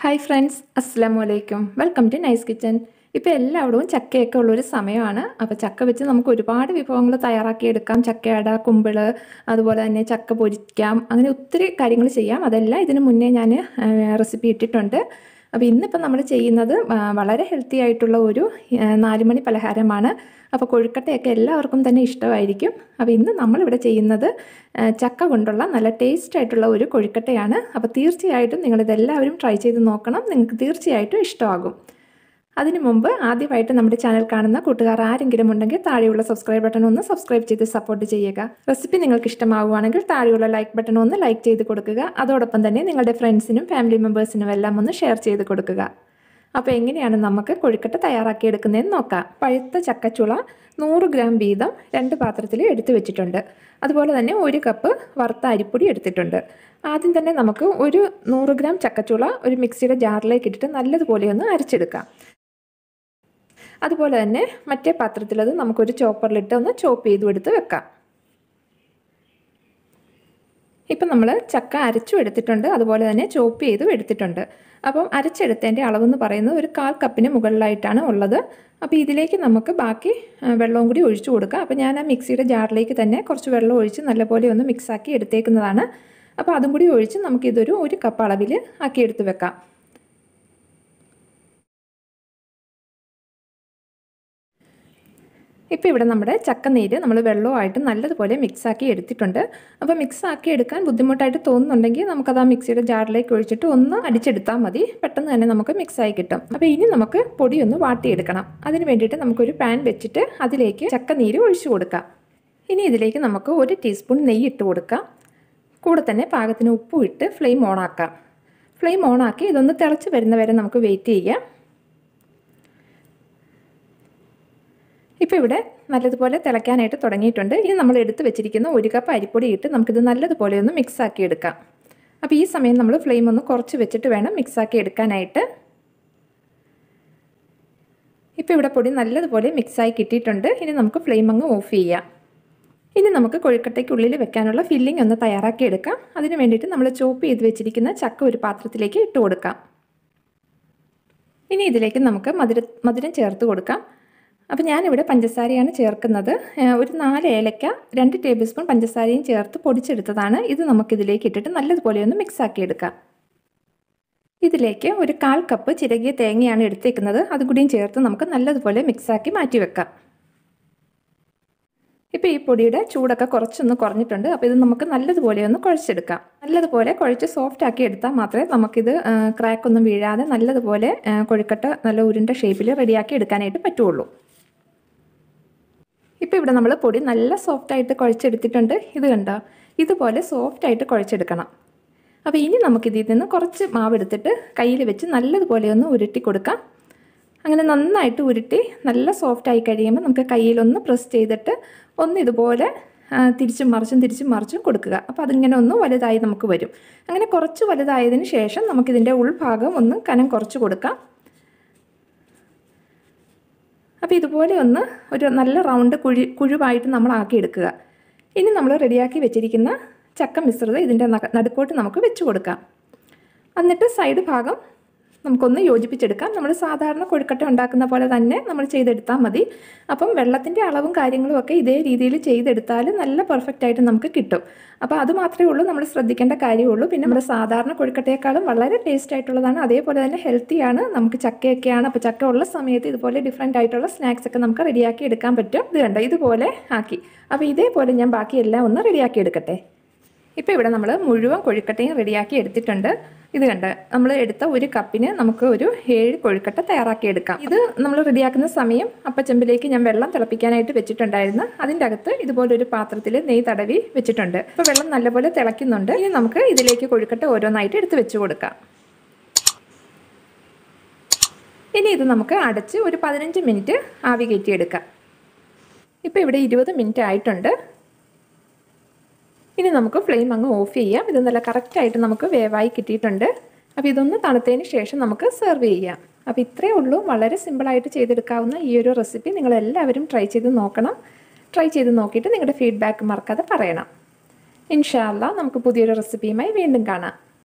hi friends അസ്സാം വലൈക്കും welcome to nice kitchen ഇപ്പോൾ എല്ലായിടവും ചക്കയൊക്കെ ഉള്ളൊരു സമയമാണ് അപ്പോൾ ചക്ക വെച്ച് നമുക്ക് ഒരുപാട് വിഭവങ്ങൾ തയ്യാറാക്കിയെടുക്കാം ചക്കയട കുമ്പിള് അതുപോലെ തന്നെ ചക്ക പൊരിക്കാം അങ്ങനെ ഒത്തിരി കാര്യങ്ങൾ ചെയ്യാം അതെല്ലാം ഇതിന് മുന്നേ ഞാൻ റെസിപ്പി ഇട്ടിട്ടുണ്ട് അപ്പോൾ ഇന്നിപ്പോൾ നമ്മൾ ചെയ്യുന്നത് ആ, വളരെ ഹെൽത്തി ആയിട്ടുള്ള ഒരു ആ, നാലുമണി പലഹാരമാണ് അപ്പോൾ കൊഴുക്കട്ടയൊക്കെ എല്ലാവർക്കും തന്നെ ഇഷ്ടമായിരിക്കും അപ്പോൾ ഇന്ന് നമ്മളിവിടെ ചെയ്യുന്നത് ആ, ചക്ക കൊണ്ടുള്ള നല്ല ടേസ്റ്റ് ആയിട്ടുള്ള ഒരു കൊഴുക്കട്ടയാണ് അപ്പോൾ തീർച്ചയായിട്ടും നിങ്ങളിതെല്ലാവരും ട്രൈ ചെയ്ത് നോക്കണം നിങ്ങൾക്ക് തീർച്ചയായിട്ടും ഇഷ്ടമാകും അതിനു മുമ്പ് ആദ്യമായിട്ട് നമ്മുടെ ചാനൽ കാണുന്ന കൂട്ടുകാർ ആരെങ്കിലും ഉണ്ടെങ്കിൽ താഴെയുള്ള സബ്സ്ക്രൈബ് ബട്ടൺ ഒന്ന് സബ്സ്ക്രൈബ് ചെയ്ത് സപ്പോർട്ട് ചെയ്യുക റെസിപ്പി നിങ്ങൾക്ക് ഇഷ്ടമാവുകയാണെങ്കിൽ താഴെയുള്ള ലൈക്ക് ബട്ടൺ ഒന്ന് ലൈക്ക് ചെയ്ത് കൊടുക്കുക അതോടൊപ്പം തന്നെ നിങ്ങളുടെ ഫ്രണ്ട്സിനും ഫാമിലി മെമ്പേഴ്സിനും എല്ലാം ഒന്ന് ഷെയർ ചെയ്ത് കൊടുക്കുക അപ്പോൾ എങ്ങനെയാണ് നമുക്ക് കൊഴുക്കട്ട തയ്യാറാക്കിയെടുക്കുന്നതെന്ന് നോക്കാം പഴുത്ത ചക്കച്ചുള നൂറ് ഗ്രാം വീതം രണ്ട് പാത്രത്തിൽ എടുത്തു വെച്ചിട്ടുണ്ട് അതുപോലെ തന്നെ ഒരു കപ്പ് വറുത്ത അരിപ്പൊടി എടുത്തിട്ടുണ്ട് ആദ്യം തന്നെ നമുക്ക് ഒരു നൂറ് ഗ്രാം ചക്കച്ചുള ഒരു മിക്സിയുടെ ജാറിലേക്ക് ഇട്ടിട്ട് നല്ലതുപോലെ ഒന്ന് അരച്ചെടുക്കാം അതുപോലെ തന്നെ മറ്റേ പാത്രത്തിലത് നമുക്കൊരു ചോപ്പറിലിട്ട് ഒന്ന് ചോപ്പ് ചെയ്തും എടുത്ത് വെക്കാം ഇപ്പം നമ്മൾ ചക്ക അരച്ചും എടുത്തിട്ടുണ്ട് അതുപോലെ തന്നെ ചോപ്പ് ചെയ്തും എടുത്തിട്ടുണ്ട് അപ്പം അരച്ചെടുത്തതിൻ്റെ അളവെന്ന് പറയുന്നത് ഒരു കാൽ കപ്പിന് മുകളിലായിട്ടാണ് ഉള്ളത് അപ്പോൾ ഇതിലേക്ക് നമുക്ക് ബാക്കി ആ, വെള്ളവും കൂടി ഒഴിച്ചു കൊടുക്കാം അപ്പോൾ ഞാൻ ആ മിക്സിയുടെ ജാറിലേക്ക് തന്നെ കുറച്ച് വെള്ളം ഒഴിച്ച് നല്ലപോലെ ഒന്ന് മിക്സാക്കി എടുത്തേക്കുന്നതാണ് അപ്പോൾ അതും കൂടി ഒഴിച്ച് നമുക്കിതൊരു ഒരു കപ്പ് അളവിൽ ആക്കി എടുത്ത് വെക്കാം ഇപ്പോൾ ഇവിടെ നമ്മുടെ ചക്കനീര് നമ്മൾ വെള്ളവുമായിട്ട് നല്ലതുപോലെ മിക്സാക്കി എടുത്തിട്ടുണ്ട് അപ്പോൾ മിക്സാക്കി എടുക്കാൻ ബുദ്ധിമുട്ടായിട്ട് തോന്നുന്നുണ്ടെങ്കിൽ നമുക്കത് ആ മിക്സിയുടെ ജാറിലേക്ക് ഒഴിച്ചിട്ട് ഒന്ന് അടിച്ചെടുത്താൽ മതി പെട്ടെന്ന് തന്നെ നമുക്ക് മിക്സായി കിട്ടും അപ്പോൾ ഇനി നമുക്ക് പൊടി ഒന്ന് വാട്ടിയെടുക്കണം അതിന് വേണ്ടിയിട്ട് നമുക്കൊരു പാൻ വെച്ചിട്ട് അതിലേക്ക് ചക്കനീര് ഒഴിച്ചു കൊടുക്കാം ഇനി ഇതിലേക്ക് നമുക്ക് ഒരു ടീസ്പൂൺ നെയ്യ് ഇട്ട് കൊടുക്കാം കൂടെ തന്നെ പാകത്തിന് ഉപ്പും ഇട്ട് ഫ്ലെയിം ഓണാക്കാം ഫ്ലെയിം ഓണാക്കി ഇതൊന്ന് തിളച്ച് വരുന്ന വരെ നമുക്ക് വെയിറ്റ് ചെയ്യാം ഇപ്പോൾ ഇവിടെ നല്ലതുപോലെ തിളയ്ക്കാനായിട്ട് തുടങ്ങിയിട്ടുണ്ട് ഇനി നമ്മൾ എടുത്ത് വെച്ചിരിക്കുന്ന ഒരു കപ്പ് അരിപ്പൊടി ഇട്ട് നമുക്കിത് നല്ലതുപോലെ ഒന്ന് മിക്സ് ആക്കി എടുക്കാം അപ്പോൾ ഈ സമയം നമ്മൾ ഫ്ലെയിം ഒന്ന് കുറച്ച് വെച്ചിട്ട് വേണം മിക്സ് ആക്കി എടുക്കാനായിട്ട് ഇപ്പോൾ ഇവിടെ പൊടി നല്ലതുപോലെ മിക്സായി കിട്ടിയിട്ടുണ്ട് ഇനി നമുക്ക് ഫ്ലെയിം അങ്ങ് ഓഫ് ചെയ്യാം ഇനി നമുക്ക് കൊഴുക്കട്ടയ്ക്കുള്ളിൽ വെക്കാനുള്ള ഫില്ലിംഗ് ഒന്ന് തയ്യാറാക്കി എടുക്കാം അതിന് വേണ്ടിയിട്ട് നമ്മൾ ചോപ്പ് ചെയ്ത് വെച്ചിരിക്കുന്ന ചക്ക ഒരു പാത്രത്തിലേക്ക് ഇട്ട് കൊടുക്കാം ഇനി ഇതിലേക്ക് നമുക്ക് മധുര മധുരം ചേർത്ത് കൊടുക്കാം അപ്പോൾ ഞാനിവിടെ പഞ്ചസാരയാണ് ചേർക്കുന്നത് ഏഹ് ഒരു നാല് ഏലക്ക രണ്ട് ടേബിൾ സ്പൂൺ പഞ്ചസാരയും ചേർത്ത് പൊടിച്ചെടുത്തതാണ് ഇത് നമുക്കിതിലേക്ക് ഇട്ടിട്ട് നല്ലതുപോലെ ഒന്ന് മിക്സ് ആക്കി എടുക്കാം ഇതിലേക്ക് ഒരു കാൽ കപ്പ് ചിരകിയ തേങ്ങയാണ് എടുത്തേക്കുന്നത് അതും കൂടിയും ചേർത്ത് നമുക്ക് നല്ലതുപോലെ മിക്സാക്കി മാറ്റി വെക്കാം ഇപ്പോൾ ഈ പൊടിയുടെ ചൂടൊക്കെ കുറച്ചൊന്ന് കുറഞ്ഞിട്ടുണ്ട് അപ്പോൾ ഇത് നമുക്ക് നല്ലതുപോലെ ഒന്ന് കുഴച്ചെടുക്കാം നല്ലതുപോലെ കുഴച്ച് സോഫ്റ്റ് ആക്കി എടുത്താൽ മാത്രമേ നമുക്കിത് ക്രാക്കൊന്നും വീഴാതെ നല്ലതുപോലെ ആ, കൊഴുക്കട്ട നല്ല ഉരുണ്ട ഷേപ്പിൽ റെഡിയാക്കി എടുക്കാനായിട്ട് പറ്റുള്ളൂ ഇപ്പോൾ ഇവിടെ നമ്മൾ പൊടി നല്ല സോഫ്റ്റായിട്ട് കുഴച്ചെടുത്തിട്ടുണ്ട് ഇത് കണ്ടോ ഇതുപോലെ സോഫ്റ്റായിട്ട് കുഴച്ചെടുക്കണം അപ്പോൾ ഇനി നമുക്കിതിൽ നിന്ന് കുറച്ച് മാവ് എടുത്തിട്ട് കയ്യിൽ വെച്ച് നല്ലതുപോലെ ഒന്ന് ഉരുട്ടി കൊടുക്കാം അങ്ങനെ നന്നായിട്ട് ഉരുട്ടി നല്ല സോഫ്റ്റായി കഴിയുമ്പോൾ നമുക്ക് കയ്യിലൊന്ന് പ്രസ് ചെയ്തിട്ട് ഒന്ന് ഇതുപോലെ ആ, തിരിച്ചും മറിച്ചും തിരിച്ചും മറിച്ചും കൊടുക്കുക അപ്പോൾ അതിങ്ങനെ ഒന്ന് വലുതായി നമുക്ക് വരും അങ്ങനെ കുറച്ച് വലുതായതിന് ശേഷം നമുക്കിതിൻ്റെ ഉൾഭാഗം ഒന്ന് കനം കുറച്ച് കൊടുക്കാം അപ്പോൾ ഇതുപോലെ ഒന്ന് ഒരു നല്ല റൗണ്ട് കുഴി കുഴുവായിട്ട് നമ്മൾ ആക്കിയെടുക്കുക ഇനി നമ്മൾ റെഡിയാക്കി വെച്ചിരിക്കുന്ന ചക്ക മിശ്രിതം ഇതിൻ്റെ നക- നടുക്കോട്ട് നമുക്ക് വെച്ച് കൊടുക്കാം എന്നിട്ട് സൈഡ് ഭാഗം നമുക്കൊന്ന് യോജിപ്പിച്ചെടുക്കാം നമ്മൾ സാധാരണ കൊഴുക്കട്ട ഉണ്ടാക്കുന്ന പോലെ തന്നെ നമ്മൾ ചെയ്തെടുത്താൽ മതി അപ്പം വെള്ളത്തിൻ്റെ അളവും കാര്യങ്ങളും ഒക്കെ ഇതേ രീതിയിൽ ചെയ്തെടുത്താൽ നല്ല പെർഫെക്റ്റ് ആയിട്ട് നമുക്ക് കിട്ടും അപ്പോൾ അത് മാത്രമേ ഉള്ളൂ നമ്മൾ ശ്രദ്ധിക്കേണ്ട കാര്യമുള്ളൂ പിന്നെ നമ്മുടെ സാധാരണ കൊഴുക്കട്ടയേക്കാളും വളരെ ടേസ്റ്റ് ആയിട്ടുള്ളതാണ് അതേപോലെ തന്നെ ഹെൽത്തിയാണ് നമുക്ക് ചക്കയൊക്കെയാണ് അപ്പോൾ ചക്ക ഉള്ള സമയത്ത് ഇതുപോലെ ഡിഫറെൻ്റ് ആയിട്ടുള്ള സ്നാക്സ് ഒക്കെ നമുക്ക് റെഡിയാക്കി എടുക്കാൻ പറ്റും ഇത് കണ്ടോ ഇതുപോലെ ആക്കി അപ്പോൾ ഇതേപോലെ ഞാൻ ബാക്കി എല്ലാം ഒന്ന് റെഡിയാക്കി എടുക്കട്ടെ ഇപ്പോൾ ഇവിടെ നമ്മൾ മുഴുവൻ കൊഴുക്കട്ടയും റെഡിയാക്കി എടുത്തിട്ടുണ്ട് ഇത് കണ്ട് നമ്മൾ എടുത്ത ഒരു കപ്പിന് നമുക്ക് ഒരു ഏഴ് കൊഴുക്കട്ട തയ്യാറാക്കി എടുക്കാം ഇത് നമ്മൾ റെഡിയാക്കുന്ന സമയം അപ്പച്ചെമ്പിലേക്ക് ഞാൻ വെള്ളം തിളപ്പിക്കാനായിട്ട് വെച്ചിട്ടുണ്ടായിരുന്നു അതിൻ്റെ അകത്ത് ഇതുപോലൊരു പാത്രത്തിൽ നെയ്യ് തടവി വെച്ചിട്ടുണ്ട് ഇപ്പോൾ വെള്ളം നല്ലപോലെ തിളയ്ക്കുന്നുണ്ട് ഇനി നമുക്ക് ഇതിലേക്ക് കൊഴുക്കട്ട ഓരോന്നായിട്ട് എടുത്ത് വെച്ച് കൊടുക്കാം ഇനി ഇത് നമുക്ക് അടച്ച് ഒരു പതിനഞ്ച് മിനിറ്റ് ആവി കയറ്റിയെടുക്കാം ഇപ്പോൾ ഇവിടെ ഇരുപത് മിനിറ്റ് ആയിട്ടുണ്ട് ഇനി നമുക്ക് ഫ്ലെയിം അങ്ങ് ഓഫ് ചെയ്യാം ഇത് നല്ല കറക്റ്റായിട്ട് നമുക്ക് വേവായി കിട്ടിയിട്ടുണ്ട് അപ്പോൾ ഇതൊന്ന് തണുത്തതിന് ശേഷം നമുക്ക് സെർവ് ചെയ്യാം അപ്പോൾ ഇത്രയേ ഉള്ളൂ വളരെ സിമ്പിളായിട്ട് ചെയ്തെടുക്കാവുന്ന ഈ ഒരു റെസിപ്പി നിങ്ങളെല്ലാവരും ട്രൈ ചെയ്ത് നോക്കണം ട്രൈ ചെയ്ത് നോക്കിയിട്ട് നിങ്ങളുടെ ഫീഡ്ബാക്ക് മറക്കാതെ പറയണം ഇൻഷാല്ല നമുക്ക് പുതിയൊരു റെസിപ്പിയുമായി വീണ്ടും കാണാം